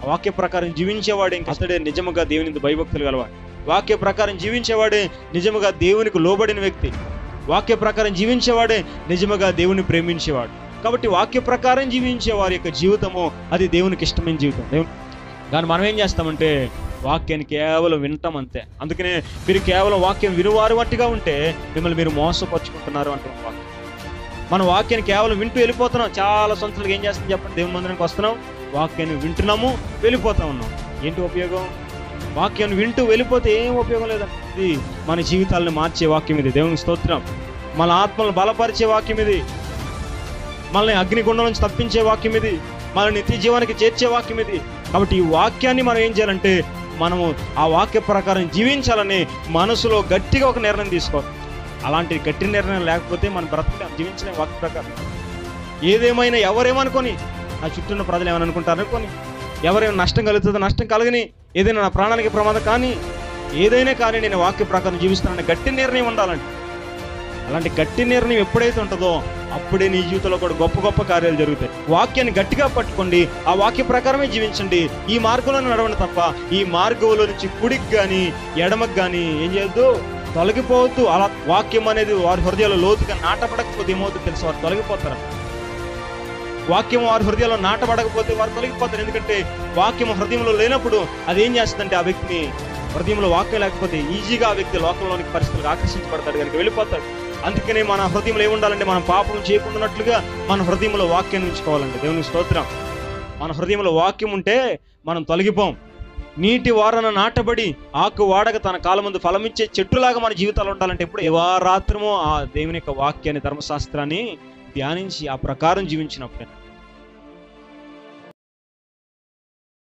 ఆ వాక్య ప్రకారం జీవించేవాడు ఇంకా అతడే నిజముగా దేవుని భయభక్తులు గలవాడు వాక్య ప్రకారం జీవించేవాడే నిజముగా దేవునికి లోబడిన వ్యక్తి వాక్య ప్రకారం జీవించేవాడే నిజముగా దేవుని ప్రేమించేవాడు కాబట్టి వాక్య ప్రకారం జీవించే వారి యొక్క జీవితము అది దేవునికి ఇష్టమైన జీవితం దేవుని కానీ మనం ఏం చేస్తామంటే వాక్యాన్ని కేవలం వింటాం అంతే అందుకనే మీరు కేవలం వాక్యం వినువారు వంటిగా ఉంటే మిమ్మల్ని మీరు మోసపరుచుకుంటున్నారు అంటున్నాం వాక్యం మన వాక్యాన్ని కేవలం వింటూ వెళ్ళిపోతున్నాం చాలా సంవత్సరాలు ఏం చేస్తాం చెప్పండి దేవుని మందిరానికి వస్తున్నాం వాక్యాన్ని వింటున్నాము వెళ్ళిపోతా ఉన్నాం ఏంటి ఉపయోగం వాక్యాన్ని వింటూ వెళ్ళిపోతే ఏం ఉపయోగం లేదండి ఇది మన జీవితాలను మార్చే వాక్యం ఇది దేవునికి స్తోత్రం మన ఆత్మలను బలపరిచే వాక్యం ఇది మనల్ని అగ్నిగుండం నుంచి తప్పించే వాక్యం ఇది మన నిత్య జీవానికి చేర్చే వాక్యం ఇది కాబట్టి ఈ వాక్యాన్ని మనం ఏం చేయాలంటే మనము ఆ వాక్య ప్రకారం జీవించాలని మనసులో గట్టిగా ఒక నిర్ణయం తీసుకోవాలి అలాంటి గట్టి నిర్ణయం లేకపోతే మనం బ్రతకలేం జీవించలేం వాక్య ప్రకారం ఏదేమైనా ఎవరేమనుకొని నా చుట్టూ ఉన్న ప్రజలు ఏమని అనుకుంటారు అనుకొని ఎవరైనా నష్టం కలుగుతుందో నష్టం కలగని ఏదైనా నా ప్రాణానికి ప్రమాదం కానీ ఏదైనా కానీ నేను వాక్య ప్రకారం జీవిస్తానని గట్టి నిర్ణయం ఉండాలండి అలాంటి గట్టి నిర్ణయం ఎప్పుడైతే ఉంటుందో అప్పుడే నీ జీవితంలో కూడా గొప్ప గొప్ప కార్యాలు జరుగుతాయి వాక్యాన్ని గట్టిగా పట్టుకోండి ఆ వాక్య ప్రకారమే జీవించండి ఈ మార్గంలో నడవండి తప్ప ఈ మార్గంలో నుంచి కుడికి కానీ ఎడమకి కానీ ఏం చేయొద్దు తొలగిపోవద్దు అలా వాక్యం అనేది వారి హృదయాల్లో లోతుగా నాటపడకపోతే ఏమవుతుందో తెలుసు వారు తొలగిపోతారు వాక్యం వారి హృదయాల్లో నాటబడకపోతే వారు తొలగిపోతారు ఎందుకంటే వాక్యం హృదయంలో లేనప్పుడు అది ఏం చేస్తుందంటే ఆ వ్యక్తిని హృదయంలో వాక్యం లేకపోతే ఈజీగా ఆ వ్యక్తి లోకంలోనికి పరిస్థితులకు ఆకర్షించబడతాడు కనుక వెళ్ళిపోతాడు అందుకనే మన హృదయంలో ఏముండాలంటే మనం పాపం చేయకుండానట్లుగా మన హృదయంలో వాక్యాన్ని ఉంచుకోవాలండి దేవుని స్తోత్రం మన హృదయంలో వాక్యం ఉంటే మనం తొలగిపోం నీటి వారన నాటబడి ఆకు వాడక తన కాలం ముందు ఫలమిచ్చే చెట్టులాగా మన జీవితాలు ఉండాలంటే ఎప్పుడు రాత్రమో ఆ దేవుని యొక్క వాక్యాన్ని ధర్మశాస్త్రాన్ని ధ్యానించి ఆ ప్రకారం జీవించినప్పుడు